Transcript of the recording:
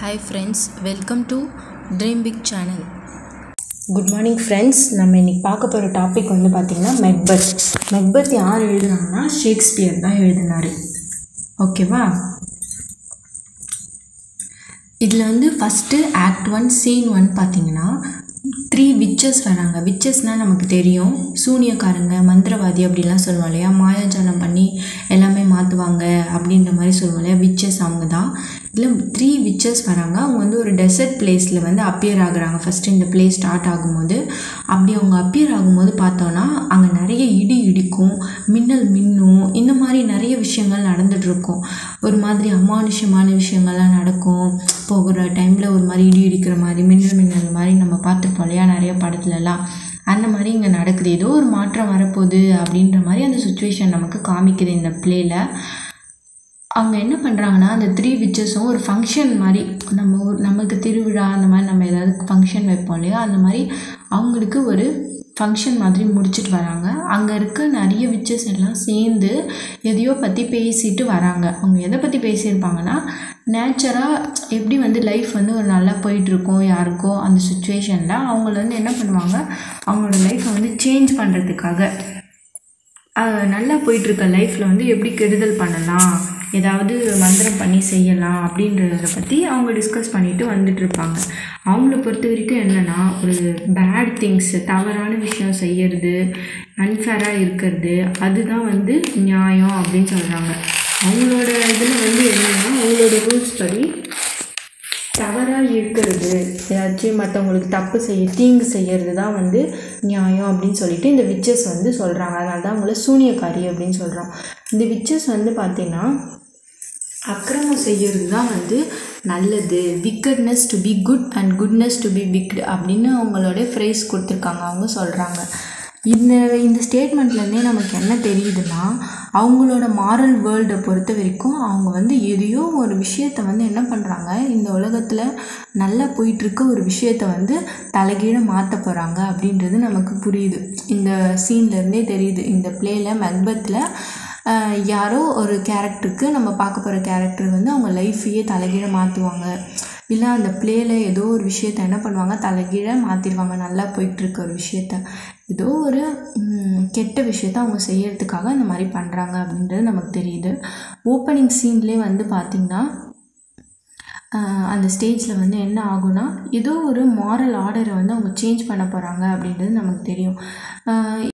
hi friends welcome to dream big channel good morning friends நம்ம இன்னைக்கு பார்க்க போகிற டாபிக் வந்து பார்த்திங்கன்னா மெக்பத் மெக்பத் யார் எழுதுனாங்கன்னா ஷேக்ஸ்பியர் தான் எழுதினார் ஓகேவா இதில் வந்து first act one scene one பார்த்தீங்கன்னா த்ரீ விச்சஸ் வராங்க விச்சஸ்னால் நமக்கு தெரியும் சூனியக்காரங்க மந்திரவாதி அப்படிலாம் சொல்லுவோம் இல்லையா மாயாஜாலம் பண்ணி எல்லாமே மாற்றுவாங்க அப்படின்ற மாதிரி சொல்லுவோம் இல்லையா விச்சஸ் அவங்க தான் இதில் த்ரீ விச்சஸ் வராங்க அவங்க வந்து ஒரு டெசர்ட் பிளேஸில் வந்து அப்பியர் ஆகுறாங்க ஃபஸ்ட்டு இந்த பிளேஸ் ஸ்டார்ட் ஆகும்போது அப்படி அவங்க அப்பியர் ஆகும்போது பார்த்தோன்னா அங்கே நிறைய இடி இடிக்கும் மின்னல் மின்னும் இந்த மாதிரி நிறைய விஷயங்கள் நடந்துகிட்ருக்கும் ஒரு மாதிரி அமானுஷ்யமான விஷயங்கள்லாம் நடக்கும் போகிற டைமில் ஒரு மாதிரி இடி இடிக்கிற மாதிரி மின்னல் மின்னல் மாதிரி நம்ம பார்த்துருப்போம் இல்லையா நிறைய படத்துலலாம் அந்த மாதிரி இங்கே நடக்குது ஏதோ ஒரு மாற்றம் வரப்போகுது அப்படின்ற மாதிரி அந்த சுச்சுவேஷன் நமக்கு காமிக்குது இந்த ப்ளேயில் அவங்க என்ன பண்ணுறாங்கன்னா அந்த த்ரீ விச்சஸும் ஒரு ஃபங்க்ஷன் மாதிரி நம்ம ஊர் நமக்கு திருவிழா அந்த மாதிரி நம்ம ஏதாவது ஃபங்க்ஷன் வைப்போம் இல்லையா அந்த மாதிரி அவங்களுக்கு ஒரு ஃபங்க்ஷன் மாதிரி முடிச்சுட்டு வராங்க அங்கே இருக்க நிறைய விச்சஸ் எல்லாம் சேர்ந்து எதையோ பற்றி பேசிட்டு வராங்க அவங்க எதை பற்றி பேசியிருப்பாங்கன்னா நேச்சராக எப்படி வந்து லைஃப் வந்து ஒரு நல்லா போயிட்டுருக்கோம் யாருக்கோ அந்த சுச்சுவேஷனில் அவங்கள வந்து என்ன பண்ணுவாங்க அவங்களோட லைஃப்பை வந்து சேஞ்ச் பண்ணுறதுக்காக அஹ் நல்லா போயிட்டுருக்க லைஃப்பில் வந்து எப்படி கெடுதல் பண்ணலாம் ஏதாவது மந்திரம் பண்ணி செய்யலாம் அப்படின்றத பற்றி அவங்க டிஸ்கஸ் பண்ணிட்டு வந்துட்டு இருப்பாங்க அவங்கள பொறுத்த வரைக்கும் என்னென்னா ஒரு பேட் திங்ஸ் தவறான விஷயம் செய்யறது அன்ஃபேராக இருக்கிறது அதுதான் வந்து நியாயம் அப்படின்னு சொல்கிறாங்க அவங்களோட இதில் வந்து என்னென்னா அவங்களோட ரூல்ஸ் படி தவறாக இருக்கிறது ஏதாச்சும் மற்றவங்களுக்கு தப்பு செய்ய தீங்கு செய்கிறது தான் வந்து நியாயம் அப்படின்னு சொல்லிட்டு இந்த விச்சஸ் வந்து சொல்கிறாங்க அதனால தான் அவங்கள சூனியக்காரி அப்படின்னு சொல்கிறோம் இந்த விச்சஸ் வந்து பார்த்திங்கன்னா அக்கிரமம் செய்கிறது தான் வந்து நல்லது wickedness to be good and goodness to be wicked அப்படின்னு அவங்களோட ஃப்ரேஸ் கொடுத்துருக்காங்க அவங்க சொல்கிறாங்க இந்த இந்த ஸ்டேட்மெண்ட்லேருந்தே நமக்கு என்ன தெரியுதுன்னா அவங்களோட மாரல் வேர்ல்டை பொறுத்த வரைக்கும் அவங்க வந்து எதையோ ஒரு விஷயத்தை வந்து என்ன பண்ணுறாங்க இந்த உலகத்தில் நல்லா போயிட்டுருக்க ஒரு விஷயத்தை வந்து தலைகீழ மாற்ற போகிறாங்க அப்படின்றது நமக்கு புரியுது இந்த சீன்லேருந்தே தெரியுது இந்த ப்ளேயில் மெக்பத்தில் யாரோ ஒரு கேரக்டருக்கு நம்ம பார்க்க போகிற கேரக்டர் வந்து அவங்க லைஃப்பையே தலைகீழ மாற்றுவாங்க இல்லை அந்த ப்ளேயில் ஏதோ ஒரு விஷயத்த என்ன பண்ணுவாங்க தலைகீழ மாற்றிடுவாங்க நல்லா போயிட்டுருக்க ஒரு விஷயத்த ஏதோ ஒரு ம், கெட்ட விஷயத்த அவங்க செய்யறதுக்காக இந்த மாதிரி பண்ணுறாங்க அப்படின்றது நமக்கு தெரியுது ஓப்பனிங் சீன்லேயே வந்து பார்த்திங்கன்னா ஆஹ் அந்த ஸ்டேஜில் வந்து என்ன ஆகும்னா ஏதோ ஒரு மாரல் ஆர்டரை வந்து அவங்க சேஞ்ச் பண்ண போகிறாங்க அப்படின்றது நமக்கு தெரியும் ஆஹ்